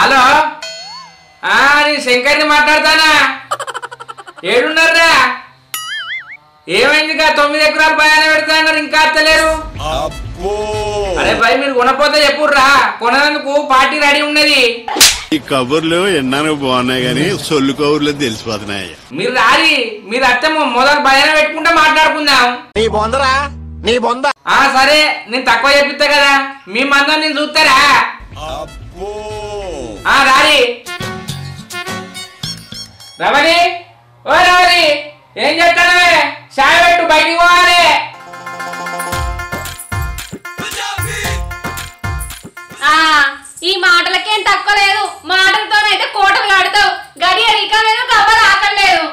Hello ఆ నేను శంకర్ని మాట్లాడతానా ఏడున్నారా ఏమైందిగా తొమ్మిది ఎకరాలు భయాన పెడతాన్నారు ఇంకా అత్తలేరు అరే భయ్ మీరు కొనపోతే చెప్పుర్రా కొనందుకు పార్టీ రెడీ ఉన్నది ఈ కబుర్లు ఎన్నాను బాగున్నాయి గాని సొల్లు కబుర్లు తెలిసిపోతున్నాయి మీరు రారి మీరు అత్తే మొదలు భయాన పెట్టుకుంటే మాట్లాడుకుందాం నీ బొందరా నీ బొంద ఆ సరే నేను తక్కువ చెప్పిస్తా కదా మీ మందం నేను చూస్తారా ఆ రారి రమణి ఓ రమణి ఏం చెప్తానవే చాయ్ పెట్టు బయటికి పోవాలి ఆ ఈ మాటలకేం తక్కువ లేదు మాటలతోనైతే కోటలు కడతావు గడియ రికలేదు కవ్వలు ఆకలేదు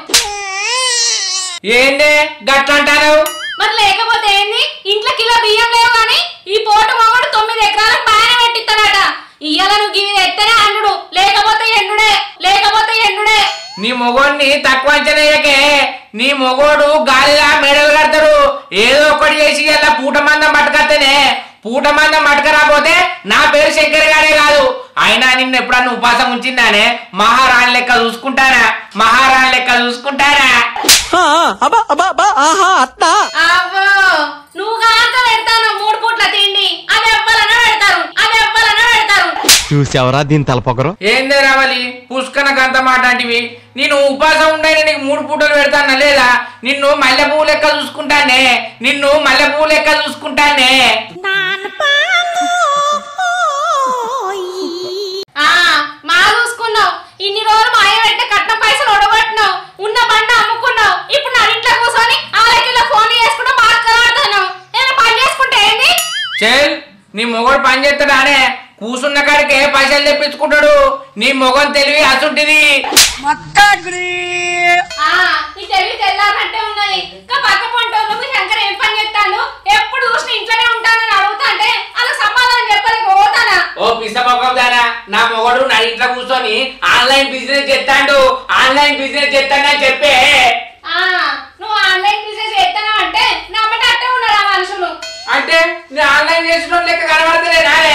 ఏందే గట్లంటారు మరి లేకపోతే ఏంది ఇంట్లో కిలో బియ్యం లేవు కానీ ఈ పోట మొగడు తొమ్మిది ఎకరాలకు బాగానే పెట్టిస్తాడట ఇయ్యాల నువ్వు గివి ఎత్తనే అండు లేకపోతే ఎండుడే లేకపోతే ఎండుడే నీ మొగోడిని తక్కువ అంచనేయకే నీ మొగోడు గాలిలా మెడలు కడతాడు ఏదో ఒకటి చేసి ఇలా పూట మందం పట్టుకత్తేనే పూట మందం పట్టుకరాపోతే నా పేరు శంకర్ గారే కాదు అయినా నిన్ను ఎప్పుడన్నా ఉపాసం ఉంచిందానే మహారాణి లెక్క చూసుకుంటానా మహారాణి లెక్క చూసుకుంటానా అవ్వో నువ్వు కాంత పెడతాను మూడు పూట్ల తిండి అది ఎవ్వాలన్నా పెడతారు అది ఎవ్వాలన్నా పెడతారు చూసావరా దీని తలపొగరు ఏందే రావాలి పుష్కన గంత మాట అంటివి నేను ఉపాసం ఉండని నీకు మూడు పూటలు పెడతానా లేదా నిన్ను మల్లె పువ్వు లెక్క చూసుకుంటానే నిన్ను మల్లె పువ్వు లెక్క చూసుకుంటానే ఆ మా చూసుకున్నావు ఇన్ని రోజులు మాయ పెట్టే కట్నం పైసలు ఒడగొట్టినావు ఉన్న బండ అమ్ముకున్నావు ఇప్పుడు నా ఇంట్లో కూర్చొని ఆలకిలో ఫోన్ చేసుకుంటూ మాట్లాడుతున్నావు నేను పని చేసుకుంటే ఏంది చెల్ నీ మొగడు పని చేస్తాడానే కూసున్న కాడికే పైసలు తెప్పించుకుంటాడు నీ మొగం తెలివి అసుంటిది ఆ నీ తెలివి తెల్లారంటే ఉన్నది ఇంకా పక్క పంటోళ్ళు మీ శంకర్ ఏం పని చేస్తాడు ఎప్పుడు చూసిన ఇంట్లోనే ఉంటానని అడుగుతా అంటే అలా సమాధానం చెప్పలేక పోతానా ఓ పిస మొగం దానా నా మొగడు నా ఇంట్లో కూర్చొని ఆన్లైన్ బిజినెస్ చేస్తాడు ఆన్లైన్ బిజినెస్ చేస్తాడని చెప్పే ఆ నువ్వు ఆన్లైన్ బిజినెస్ చేస్తాను అంటే నమ్మటట్టే ఉన్నారు ఆ మనుషులు అంటే నేను ఆన్లైన్ చేసిన లెక్క కనబడతలే రాలే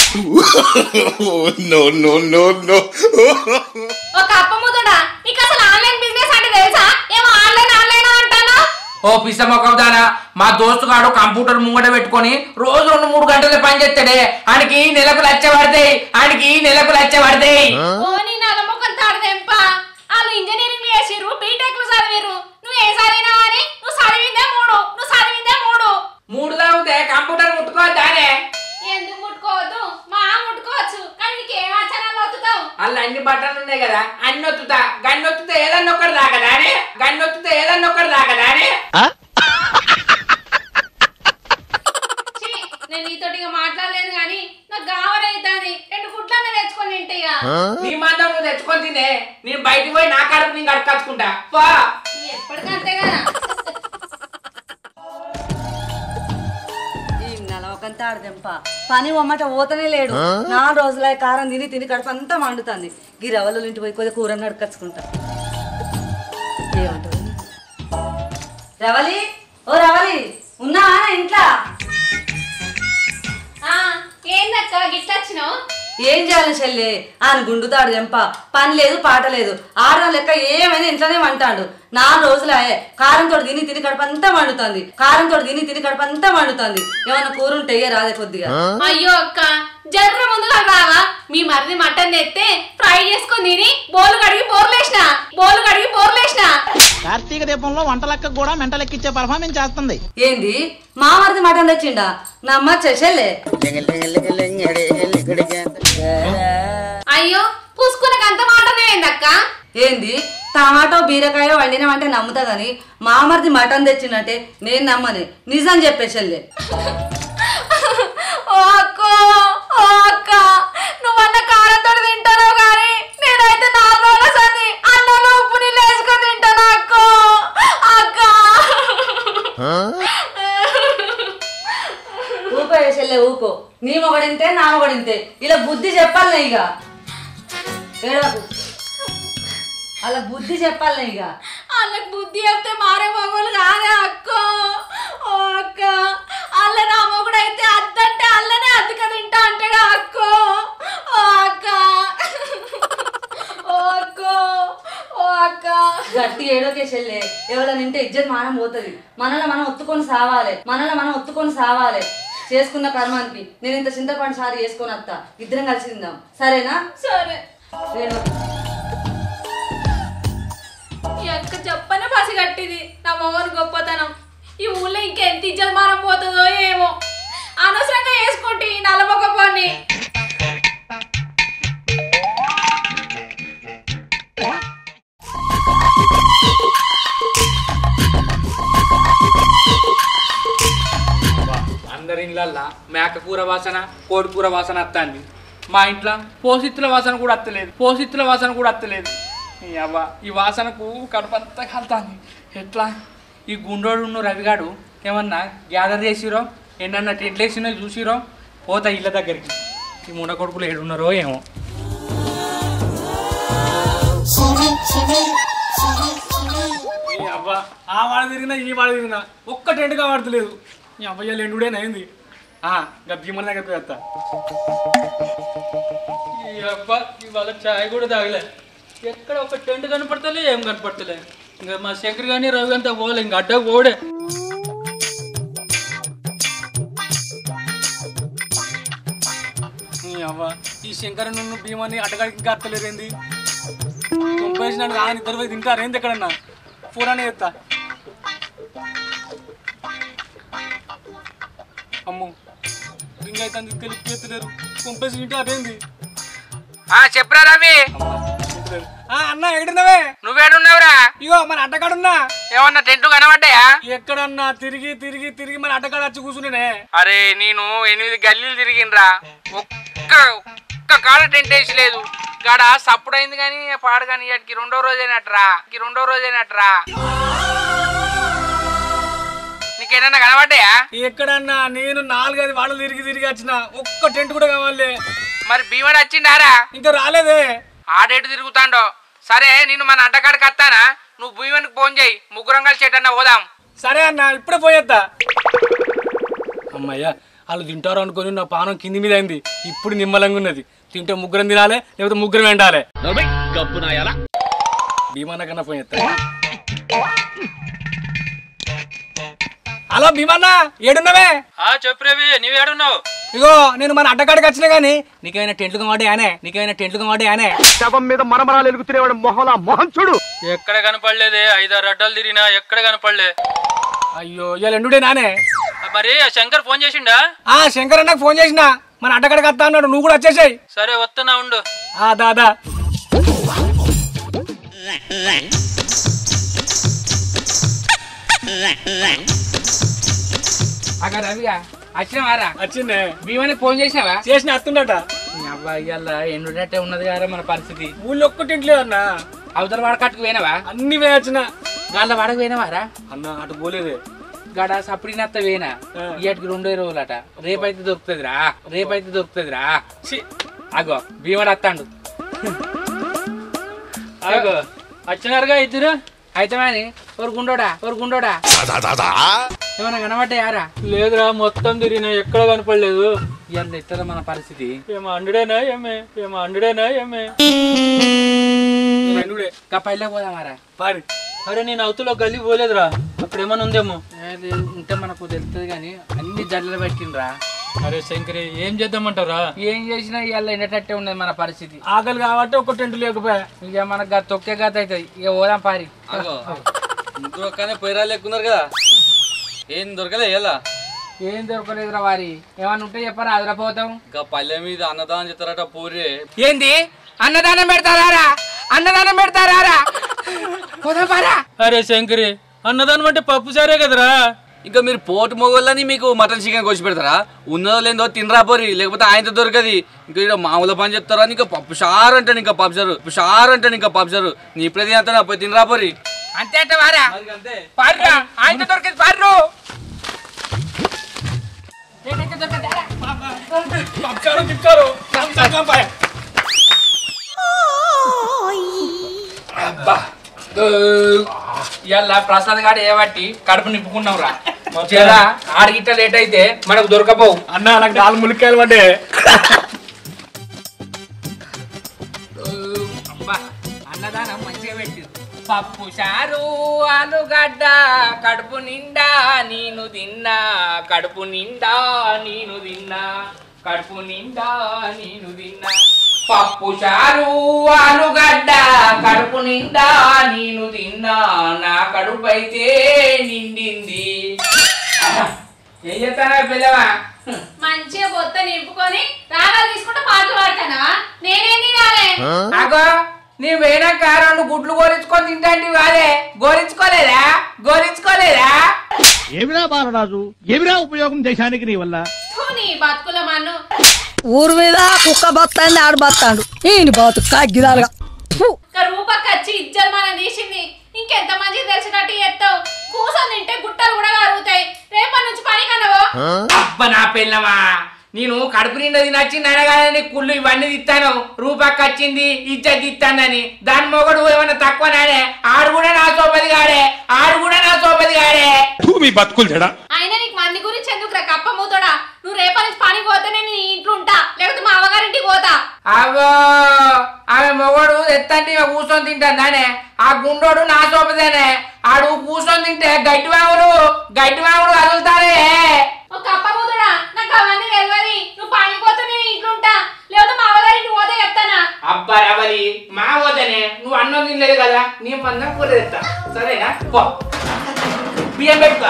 నో నో నో నో ఒక అప్పముదుడా నీకు అసలు ఆన్లైన్ బిజినెస్ అంటే తెలుసా ఏమో ఆన్లైన్ ఆన్లైన్ అంటానా ఓ పిస మొగం దానా మా దోస్తు గాడు కంప్యూటర్ ముంగట పెట్టుకొని రోజు రెండు మూడు గంటలు పని చేస్తాడే ఆయనకి నెలకు లచ్చ పడతాయి ఆయనకి నెలకు లచ్చ పడతాయి ఓ నీ నలముఖం తాడదెంప వాళ్ళు ఇంజనీరింగ్ చేసిర్రు బీటెక్ చదివిర్రు నువ్వు ఏ చదివినా అని నువ్వు చదివిందే మూడు నువ్వు చదివిందే మూడు మూడు తాగితే కంప్యూటర్ ముట్టుకోవద్దానే ఎందుకు ముట్టుకోవద్దు మా ముట్టుకోవచ్చు కానీ నీకు ఏం ఆచారాలు వత్తుతావు అల్ల అన్ని బట్టలు ఉన్నాయి కదా అన్ని ఒత్తుతా గన్ని ఒత్తుతా ఏదన్నా ఒక్కటి దాకదానే గన్ని ఒత్తుతా ఏదన్నా ఒక్కటి దాకదానే ఛీ, నేను నీతోటి ఇక మాట్లాడలేను కానీ నాకు గావరైతుంది రెండు గుడ్లన్న తెచ్చుకొని తింటే ఇక నీ మందం నువ్వు తెచ్చుకొని తినే నేను బయటికి పోయి నా కడుపు నేను కడుక్కొచ్చుకుంటా పో ఎప్పటికంతే కదా ఈ నలవకంతా ఆడదెంప పని ఒమ్మట పోతనే లేడు నాలుగు రోజుల కారం తిని తిని కడుపు అంతా మండుతుంది ఈ రవల ఇంటి పోయి కొద్దిగా కూర నడకచ్చుకుంటా ఏమంటారు రవలి ఓ రవలి ఉన్నావా ఇంట్లో ఆ, ఏందక్క గిట్ల వచ్చినావు ఏం చేయాలి చెల్లి ఆయన గుండుతాడు దెంప పని లేదు పాట లేదు ఆడదాం లెక్క ఏమైనా ఇంట్లోనే వంటాడు నాలుగు రోజులే కారంతో తిని తిని కడుపు అంతా మండుతుంది కారంతో తిని తిని కడుపు అంతా మండుతుంది ఏమన్నా కూర ఉంటే రాదే కొద్దిగా అయ్యో అక్క జర్ర ముందుగా రావా మీ మరిది మటన్ తెస్తే ఫ్రై చేసుకొని తిని బోలు కడిగి బోర్లేసిన బోలు కడిగి బోర్లేసిన కార్తీక దీపంలో వంటలక్క కూడా మెంటలెక్కిచ్చే పర్ఫార్మెన్స్ చేస్తుంది ఏంది మామరిది మటన్ తెచ్చిండా నా అమ్మ చెల్లె అయ్యో పూసుకునకు అంత మాటనే ఏందక్క ఏంది టమాటో బీరకాయ వండినమంటే నమ్ముతా గాని మామరిది మటన్ తెచ్చిందంటే నేను నమ్మని నిజం చెప్పే చెల్లె ఓ అక్క ఓ అక్క నువ్వన్న కారంతో తింటానో కానీ నేనైతే నాలుగు రోజుల సంది అన్నంలో ఉప్పు నీళ్ళు వేసుకొని తింటాను అక్క అక్క ఊకో ఏ చెల్లె ఊకో నీ మొగడింతే నా మొగడింతే ఇలా బుద్ధి చెప్పాలనే ఇక ఏడవకు అలా బుద్ధి చెప్పాలనే ఇక వాళ్ళకి బుద్ధి చెప్తే మారే మగోళ్ళు కాదే అక్క ఓ అక్క అల్ల నా మొగుడు అయితే అద్దంటే అల్లనే అద్దక తింటా అంటాడు అక్క ఓ అక్క ఇక ఏడోకే చెల్లే ఎవరైనా నింటే ఇజ్జత్ మానం పోతుంది మనల్ని మనం ఒత్తుకొని సావాలి మనల్ని మనం ఒత్తుకొని సావాలి చేసుకున్న కర్మానికి నేను ఇంత చింతపండు సారి చేసుకొని వస్తా ఇద్దరం కలిసి తిందాం సరేనా సరే ఏడో ఈ అక్క చెప్పనే పసి కట్టింది నా మొగని గొప్పతనం ఈ ఊళ్ళో ఇంకెంత ఇజ్జత్ మారం పోతుందో ఏమో అనవసరంగా వేసుకుంటే ఈ నల్లబొక్కపోని అందరి ఇళ్ళల్లా మేక కూర వాసన కోడి కూర వాసన వస్తుంది మా ఇంట్లో పోసిత్తుల వాసన కూడా వత్తలేదు పోసిత్తుల వాసన కూడా వత్తలేదు ఈ అవ్వ ఈ వాసనకు కడుపంతా కలుతాంది ఎట్లా ఈ గుండోడు ఉన్న రవిగాడు ఏమన్నా గ్యాదర్ చేసిరో ఎన్నన్నా టెంట్లు వేసినో చూసిరో పోతా ఇళ్ళ దగ్గరికి ఈ ముండ కొడుకులు ఏడున్నారో ఏమో ఈ అబ్బా ఆ వాడ తిరిగినా ఈ వాడ తిరిగినా ఒక్క టెంట్ కావడతలేదు ఈ అబ్బాయి ఎండుడేనా అయింది ఆ ఇంకా భీమల దగ్గర పోయేస్తా ఈ అబ్బా ఇవాళ చాయ్ కూడా తాగలే ఎక్కడ ఒక టెంట్ కనపడతలే ఏం కనపడతలే ఇంకా మా శంకర్ కానీ రవి అంతా పోలే ఇంకా అడ్డ పోడే ఈ అవ్వ ఈ శంకర నువ్వు భీమాని అటగాడికి ఇంకా అత్తలేరేంది పంపేసినాడు కానీ ఇద్దరు పోయి తింటారేంది ఎక్కడన్నా ఫోన్ అనే ఎత్తా అమ్ము ఇంకా అయితే తీసుకెళ్ళి ఎత్తలేరు పంపేసి తింటారేంది చెప్పరా రవి ఆ అన్న ఎక్కడున్నావే నువ్వేడున్నావురా ఇగో మన అడ్డగాడున్నా ఏమన్నా టెంట్లు కనబడ్డాయా ఎక్కడన్నా తిరిగి తిరిగి తిరిగి మన అడ్డగాడు వచ్చి కూర్చునే అరే నేను ఎనిమిది గల్లీలు తిరిగినరా ఒక్క ఒక్క కాడ టెంట్ వేసి లేదు గాడ సప్పుడు అయింది కానీ పాడు కానీ ఇక్కడికి రెండో రోజైనట్రా ఈ రెండో రోజైనట్రా నీకేదన్నా కనబడ్డాయా ఎక్కడన్నా నేను నాలుగైదు వాళ్ళు తిరిగి తిరిగి వచ్చిన ఒక్క టెంట్ కూడా కావాలి మరి భీమడు వచ్చిండారా ఇంకా రాలేదే ఆడేటు తిరుగుతాండో సరే నేను మన అడ్డకాడికి వస్తానా నువ్వు భీమనికి ఫోన్ చేయి ముగ్గురం కలిసి ఎటన్నా పోదాం సరే అన్న ఇప్పుడే పోయేద్దా అమ్మయ్యా వాళ్ళు తింటారు అనుకొని నా పానం కింది మీద అయింది ఇప్పుడు నిమ్మలంగా ఉన్నది తింటే ముగ్గురం తినాలి లేకపోతే ముగ్గురం వెంటాలి భీమన్న కన్నా ఫోన్ చేస్తా హలో భీమన్న ఏడున్నావే చెప్పు రవి నువ్వేడున్నావు ఇగో నేను మన అడ్డకాడికి వచ్చినా గానీ నీకైనా టెంట్లు కమాడే ఆనే నీకైనా టెంట్లు కమాడే ఆనే శవం మీద మరమరాలు ఎలుగుతున్నవాడు మొహలా మొహం చూడు ఎక్కడ కనపడలేదే ఐదారు అడ్డలు తిరిగినా ఎక్కడ కనపడలే అయ్యో ఇవాళ ఎండుడే నానే మరి ఆ శంకర్ ఫోన్ చేసిండా ఆ శంకర్ అన్నకు ఫోన్ చేసిన మన అడ్డకాడికి వస్తా అన్నాడు నువ్వు కూడా వచ్చేసాయి సరే వస్తున్నా ఉండు ఆ దాదా అక్కడ రవిగా వచ్చినవారా వచ్చిందే భీమానికి ఫోన్ చేసినావా చేసిన వస్తుండట అబ్బా ఇవాళ ఎండునట్టే ఉన్నది కదా మన పరిస్థితి ఊళ్ళో ఒక్కటి ఇంట్లేదు అన్న అవతల వాడకట్టుకు పోయినావా అన్ని వేయచ్చిన గాళ్ళ వాడకు పోయినావారా అన్న అటు పోలేదే గడ సప్పుడినత్త వేనా ఆ. ఇయటికి రెండో రోజులట రేపైతే దొరుకుతుందిరా రేపైతే దొరుకుతుందిరా ఛీ, అగో భీమడు వస్తాడు అగో వచ్చినారుగా ఇద్దరు అయితే మరి ఒక గుండోడా ఒక గుండోడా ఏమన్నా కనబడ్డాయారా లేదురా మొత్తం తిరిగినా ఎక్కడ కనపడలేదు ఇవాళ ఎట్లా మన పరిస్థితి ఏమో అండుడేనా ఏమే ఏమో అండుడేనా ఏమే అండుడే ఇంకా పైలో పోదామారా పారి అరే నేను అవతల గల్లీ పోలేదురా అక్కడ ఏమైనా ఉందేమో ఉంటే మనకు తెలుస్తుంది కానీ అన్ని జల్లలు పెట్టిండ్రా అరే శంకరి ఏం చేద్దామంటారా ఏం చేసినా ఇవాళ ఎండటట్టే ఉన్నది మన పరిస్థితి ఆకలి కాబట్టి ఒక టెంట్ లేకపోయా ఇక మనకు గత తొక్కే గత అవుతుంది ఇక పోదాం పారి ముగ్గురు ఒక్కనే పొయ్యరాలు ఎక్కున్నారు కదా ఏం దొరకలే ఎలా ఏం దొరకలేదురా వారి ఏమన్నా ఉంటే చెప్పరా అదరపోతాం ఇంకా పల్లె మీద అన్నదానం చేస్తారట పూరి ఏంది అన్నదానం పెడతారా అన్నదానం పెడతారా పోదాం పారా అరే శంకరి అన్నదానం అంటే పప్పు సారే కదరా ఇంకా మీరు పోటు మొగోళ్ళని మీకు మటన్ చికెన్ కోసి పెడతారా ఉన్నదో లేదో తినరా పోరి లేకపోతే ఆయనతో దొరకది ఇంకా ఇక్కడ మామూలు పని చెప్తారా ఇంకా పప్పు షార్ అంటాను ఇంకా పప్పు సారు పప్పు షార్ అంటాను ఇంకా పప్పు సారు నీ ఇప్పుడే తినేస్తాను పోయి తినరా పోరి అంతే అంటే వారా పార్రా ఆయన దొరికింది పార్రు పప్పు తిప్పారు ఇవాళ ప్రసాద్ గారు ఏబట్టి కడుపు నింపుకున్నాం రా జరా ఆడిగిట్ట లేట్ అయితే మనకు దొరకపోవు అన్న నాకు నాలుగు ములికాయలు పడ్డే అబ్బా అన్నదానం మంచిగా పెట్టింది పప్పు చారు ఆలుగడ్డ కడుపు నిండా నేను తిన్నా కడుపు నిండా నేను తిన్నా కడుపు నిండా నేను తిన్నా పప్పు చారు ఆలుగడ్డ కడుపు నిండా నేను తిన్నా నా కడుపు అయితే నిండింది ఏం చెప్తానా పిల్లవా మంచిగా బొత్త నింపుకొని రాగాలు తీసుకుంటే పాటలు పాడతానా నేనేం తినాలే అగో నీ పోయినాక రెండు గుడ్లు గోరించుకొని తింటాంటి వాడే గోరించుకోలేదా గోరించుకోలేదా ఏమిరా బాలరాజు ఏమిరా ఉపయోగం దేశానికి నీ వల్ల థూ, నీ బతుకుల మన్ను ఊరు మీద కుక్క బతాండి ఆడు బతాండు ఈయన బతుకు కగ్గిదాలుగా ఒక రూపకి వచ్చి ఇజ్జలు మనం తీసింది ఇంకెంత మంచిగా తెలిసినట్టు ఎత్తావు కూసని తింటే గుట్టలు కూడా కరుగుతాయి రేపటి నుంచి పని కనవో అబ్బ నా పిల్లమా నేను కడుపు నిండా తినొచ్చింది అనగానే కుళ్ళు ఇవన్నీ తిత్తాను రూపాకి వచ్చింది ఇజ్జత్ తిత్తానని దాని మొగడు ఏమన్నా తక్కువ నాడే ఆడు కూడా నా సోపది గాడే ఆడు కూడా నా సోపది గాడే మీ బతుకులు చెడా అయినా నీకు మంది గురించి ఎందుకు రా కప్ప మూతోడా నువ్వు రేపటి నుంచి పని పోతే నేను నీ ఇంట్లో ఉంటా లేకపోతే మా అవ్వగారింటికి పోతా అవో ఆమె మొగడు ఎత్తంటే ఇక కూర్చొని తింటానే ఆ గుండోడు నా సోపదేనే ఆడు కూర్చొని తింటే గడ్డి వాముడు గడ్డి వాముడు కదులుతారే ఒక కప్ప మూతోడా నాకు అవన్నీ తెలియదు నువ్వు పని పోతే నేను ఇంట్లో ఉంటా లేకపోతే మా అవ్వగారింటికి పోతే చెప్తానా అబ్బా రవలి మా వదనే నువ్వు అన్నం తినలేదు కదా నీ మందం కూర తెస్తా సరేనా పో బియ్యం పెట్టుకో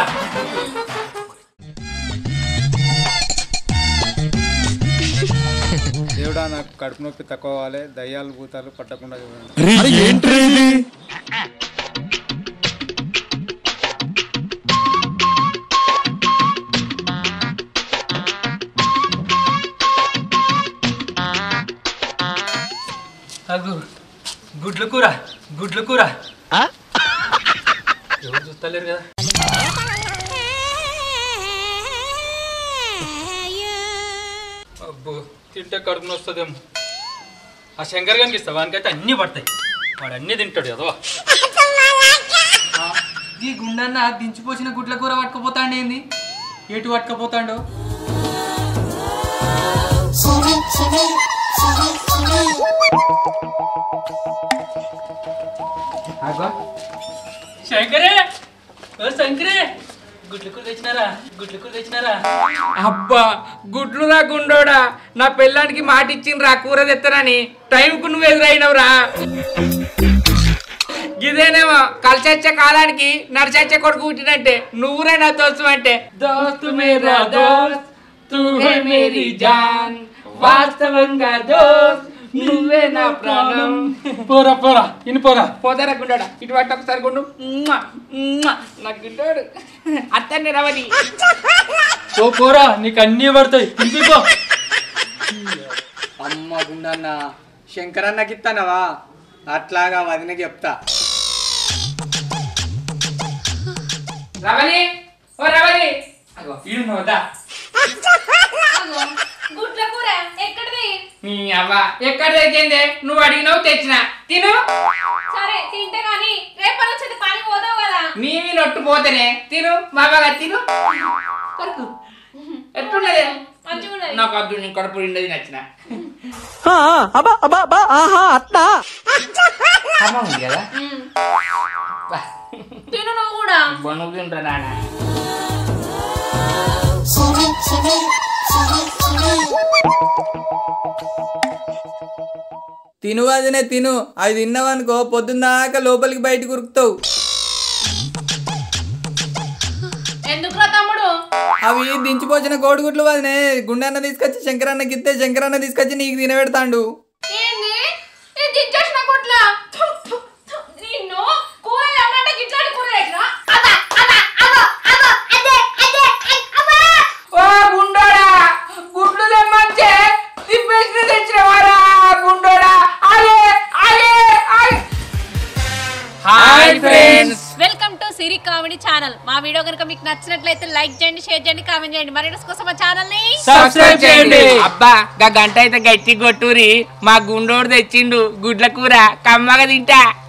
దేవుడా నాకు కడుపు నొప్పి తక్కువ అవ్వాలి దయ్యాలు భూతాలు పట్టకుండా చూడండి ఏంటి అగు గుడ్ల కూర గుడ్ల కూర ఎవరు చూస్తలేరు కదా అబ్బో తింటే కడుపున వస్తుందేమో ఆ శంకర్ గారికి ఇస్తా వానికైతే అన్నీ పడతాయి వాడు అన్నీ తింటాడు కదా ఈ గుండన్న దించిపోసిన గుడ్ల కూర పట్టుకుపోతాండి ఏంది ఎటు పట్టుకుపోతాండో అగో శంకరే ఓ శంకరే గుడ్ల కూర తెచ్చినారా గుడ్ల కూర తెచ్చినారా అబ్బా గుడ్లు నా గుండోడా నా పిల్లానికి మాట ఇచ్చిండ్రా కూర తెత్తనని టైంకు నువ్వు ఎదురైనవురా ఇదేనేమో కలిసొచ్చే కాలానికి నడిచొచ్చే కొడుకు పుట్టినట్టే నువ్వురే నా దోస్తు అంటే దోస్తు మేరా దోస్త్ తూ హే మేరీ జాన్ వాస్తవంగా దోస్త్ నువ్వే నా ప్రాణం పోరా పోరా ఇని పోరా పోతారా గుండాడా ఇటు పట్టు ఒకసారి గుండు ఉమ్మా, ఉమ్మా. నా గుండాడు అత్తన్ని రవని ఓ పోరా నీకు అన్నీ పడతాయి ఇంటికో అమ్మ గుండన్న శంకరన్నకి ఇస్తానవా అట్లాగా వదినకి చెప్తా రవణి ఓ రవణి అగో ఇడు నోదా అగో, గుడ్ల కూర ఎక్కడిది నీ అవ్వ ఎక్కడ తెచ్చిందే నువ్వు అడిగినావు తెచ్చిన తిను సరే తింటే గాని రేపటి నుంచి అయితే పని పోతావు కదా నీవి నొట్టు పోతేనే తిను బాబాగా తిను కొరకు ఎట్లున్నదే మంచిగా ఉన్నది నాకు వద్దు నీ కడుపు నిండది నచ్చిన అమ్మ ఉంది కదా బా, తిను నువ్వు కూడా బనుగు తింటా నాన్న తిను వదినే తిను అవి తిన్నావనుకో పొద్దున్నాక లోపలికి బయటకు ఉరుకుతావు ఎందుకురా తమ్ముడు అవి దించిపోచిన కోడిగుడ్లు వదినే గుండెన్న తీసుకొచ్చి శంకరన్నకి ఇస్తే శంకరన్న తీసుకొచ్చి నీకు తినబెడతాండు ఏంది ఇది దించేసిన గుడ్ల థు, థు, థు. నిన్ను కూర ఏమంటే గిట్లాంటి కూర ఎట్లా అదా అదా అదో అదో అదే అదే అబ్బా ఓ గుండోడా గుడ్లు తెమ్మంటే తిప్పేసిన తెచ్చినవారా గుండోడా అరే అరే అరే hi friends welcome to Siri comedy channel మా వీడియో కనుక మీకు నచ్చినట్లయితే లైక్ చేయండి షేర్ చేయండి కామెంట్ చేయండి మరి కోసం మా ఛానల్ ని సబ్స్క్రైబ్ చేయండి అబ్బా గా గంట అయితే గట్టి కొట్టూరి మా గుండోడు తెచ్చిండు గుడ్ల కూర కమ్మగా తింటా